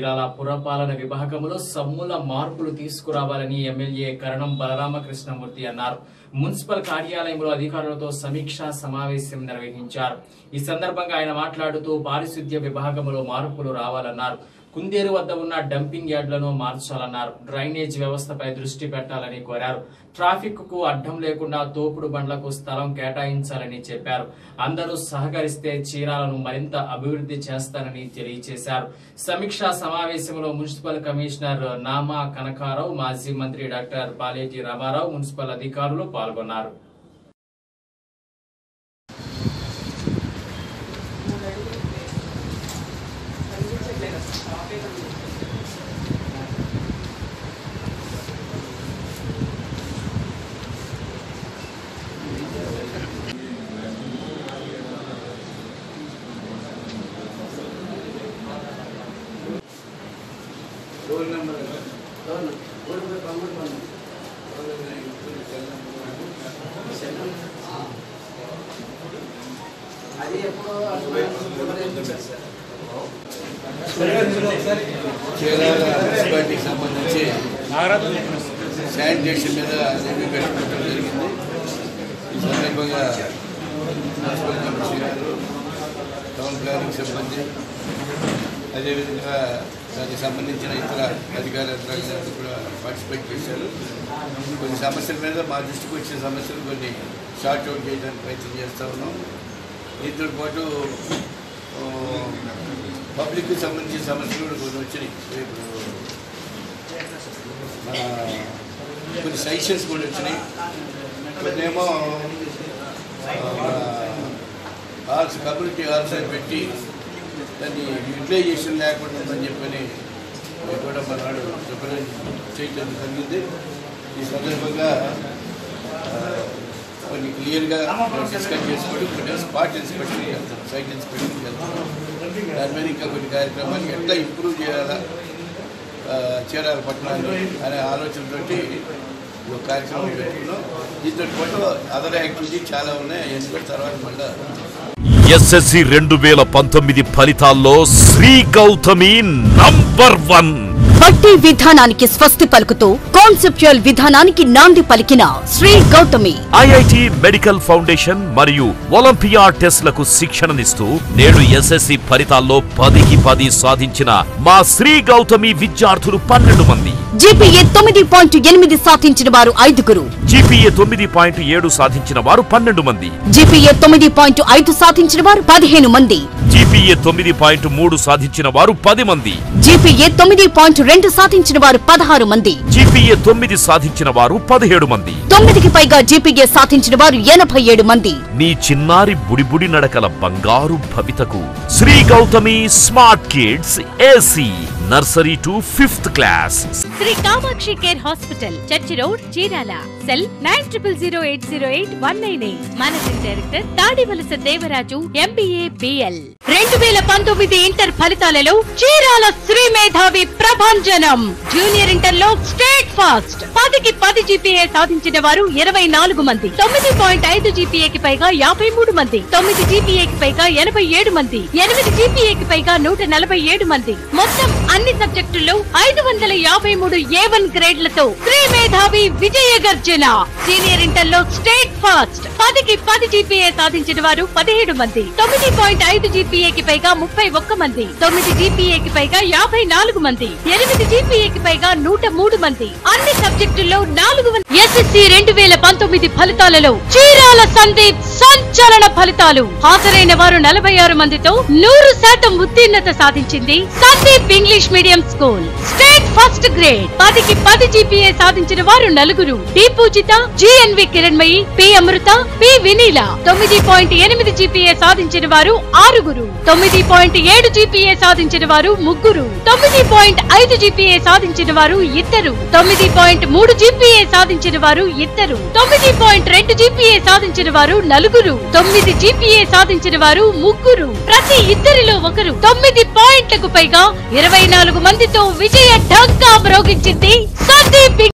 చీరాల పురపాలన విభాగంలో సమూల మార్పులు తీసుకురావాలని ఎమ్మెల్యే కరణం బలరామకృష్ణమూర్తి అన్నారు మున్సిపల్ కార్యాలయంలో అధికారులతో సమీక్షా సమావేశం నిర్వహించారు ఈ సందర్భంగా ఆయన మాట్లాడుతూ పారిశుద్ధ్య విభాగంలో మార్పులు రావాలన్నారు కుందేరు వద్ద ఉన్న డంపింగ్ యార్డులను మార్చాలన్నారు డ్రైనేజ్ వ్యవస్థపై దృష్టి పెట్టాలని కోరారు ట్రాఫిక్ కు అడ్డం లేకుండా తోపుడు బండ్లకు స్థలం కేటాయించాలని చెప్పారు అందరూ సహకరిస్తే చీరాలను మరింత అభివృద్ధి చేస్తానని తెలియజేశారు సమీక్షా సమావేశంలో మున్సిపల్ కమిషనర్ నామా కనకారావు మాజీ మంత్రి డాక్టర్ పాలేటి రామారావు మున్సిపల్ అధికారులు పాల్గొన్నారు చీరాల మున్సిపాలిటీకి సంబంధించి శానిటేషన్ మీద రివ్యూ పెట్టుకోవడం జరిగింది ఈ సందర్భంగా మున్సిపల్ కమిషనర్ గారు టౌన్ ప్లానింగ్ సిబ్బంది అదేవిధంగా దానికి సంబంధించిన ఇతర అధికార యంత్రాంగాలు కూడా పార్టిసిపేట్ చేశారు కొన్ని సమస్యల మీద మా దృష్టికి వచ్చిన సమస్యలు కొన్ని షార్ట్ అవుట్ చేయడానికి ప్రయత్నం చేస్తూ ఉన్నాం దీంతో పాటు ఆ, పబ్లిక్కి సంబంధించిన సమస్యలు కూడా కొన్ని వచ్చినాయి ఇప్పుడు మన కొన్ని సజెషన్స్ కూడా వచ్చినాయి కొన్నేమో హాల్స్ కమ్యూనిటీ హాల్స్ అని పెట్టి దాన్ని యూటిలైజేషన్ లేకుండా ఉందని చెప్పని మేము కూడా మనాడు రిప్రజెంట్ చేయడం జరిగింది ఈ సందర్భంగా ఆ, కొన్ని క్లియర్గా డిస్కస్ చేసుకోవడం కొన్ని స్పాట్ ఇన్స్పెక్షన్ చేస్తాం సైట్ ఇన్స్పెక్షన్ చేస్తాం దాని మీద ఇంకా కొన్ని కార్యక్రమాలు ఎట్లా ఇంప్రూవ్ చేయాలా ఆ, చీరాల పట్టణాన్ని అనే ఆలోచనతోటి ఈ ఒక కార్యక్రమం పెట్టుకున్నాం దీంతో పాటు అదర్ యాక్టివిటీ చాలా ఉన్నాయి అవన్నీ కూడా తర్వాత మళ్ళీ ఎస్ఎస్సి రెండు వేల పంతొమ్మిది ఫలితాల్లో శ్రీ గౌతమి నంబర్ వన్ బట్టి విధానానికి స్వస్తి పలుకుతూ కాన్సెప్చువల్ విధానానికి నాంది పలికిన Sri Gautami IIT medical foundation మరియు ఒలింపియా టెస్ట్లకు శిక్షణనిస్తూ నేడు ఎస్ఎస్సి ఫలితాల్లో పదికి పది సాధించిన మా శ్రీ గౌతమి విద్యార్థులు పన్నెండు మంది జీపీఏ తొమ్మిది పాయింట్ ఎనిమిది సాధించిన వారు ఐదుగురు జీపీఏ తొమ్మిది పాయింట్ ఏడు సాధించిన వారు పన్నెండు మంది జీపీఏ తొమ్మిది పాయింట్ ఐదు సాధించిన వారు పదిహేను మంది జీపీఏ తొమ్మిది పాయింట్ మూడు సాధించిన వారు పది మంది జీపీఏ తొమ్మిది పాయింట్ రెండు సాధించిన వారు పదహారు మంది జీపీఏ తొమ్మిది సాధించిన వారు పదిహేడు మంది తొమ్మిదికి పైగా జీపీఏ సాధించిన వారు ఎనభై ఏడు మంది నీ చిన్నారి బుడిబుడి నడకల బంగారు భవితకు Sri Gautami smart kids AC nursery to fifth class Sri Kamakshi care hospital church road Chirala cell nine triple zero eight zero eight one nine eight managing director Tadivalasa Devaraju MBA BL రెండు వేల పంతొమ్మిది ఇంటర్ ఫలితాలలో చీరాల శ్రీ మేధావి ప్రభంజనం జూనియర్ ఇంటర్ లో స్టేట్ ఫాస్ట్ పదికి పది జీపీఏ సాధించిన వారు ఇరవై నాలుగు మంది తొమ్మిది పాయింట్ ఐదు జీపీఏకి పైగా యాభై మూడు మంది తొమ్మిది జీపీఏకి పైగా ఎనభై ఏడు మంది ఎనిమిది జీపీఏకి పైగా నూట నలభై ఏడు మంది మొత్తం అన్ని సబ్జెక్టుల్లో ఐదు వందల యాభై మూడు ఏ వన్ గ్రేడ్లతో శ్రీ మేధావి విజయ గర్జన సీనియర్ ఇంటర్ లో స్టేట్ ఫాస్ట్ పదికి పది జీపీఏ సాధించిన వారు పదిహేడు మంది తొమ్మిది పాయింట్ ఐదు జీపీఏకి పైగా ముప్పై ఒక్క మంది తొమ్మిది జీపీఏకి పైగా యాభై నాలుగు మంది ఎనిమిది జీపీఏకి పైగా నూట మూడు మంది అన్ని సబ్జెక్టుల్లో నాలుగు ఎస్ఎస్సి రెండు వేల పంతొమ్మిది ఫలితాలలో చీరాల సందీప్ సంచలన ఫలితాలు హాజరైన వారు నలభై ఆరు మందితో నూరు శాతం ఉత్తీర్ణత సాధించింది Sandeep English medium school state first grade పదికి పది జీపీఏ సాధించిన వారు నలుగురు D Pujitha GNV Kiranmayi P Amrutha P Vineela తొమ్మిది పాయింట్ ఎనిమిది జీపీఏ సాధించిన వారు ఆరుగురు తొమ్మిది పాయింట్ ఏడు జీపీఏ సాధించిన వారు ముగ్గురు తొమ్మిది పాయింట్ ఐదు జీపీఏ సాధించిన వారు ఇద్దరు తొమ్మిది పాయింట్ మూడు జీపీఏ సాధించిన వారు ఇద్దరు తొమ్మిది పాయింట్ రెండు జీపీఏ సాధించిన వారు నలుగురు తొమ్మిది జీపీఏ సాధించిన వారు ముగ్గురు ప్రతి ఇద్దరిలో ఒకరు తొమ్మిది పాయింట్లకు పైగా ఇరవై నాలుగు మందితో విజయ ఢంకా మ్రోగించింది సందీప్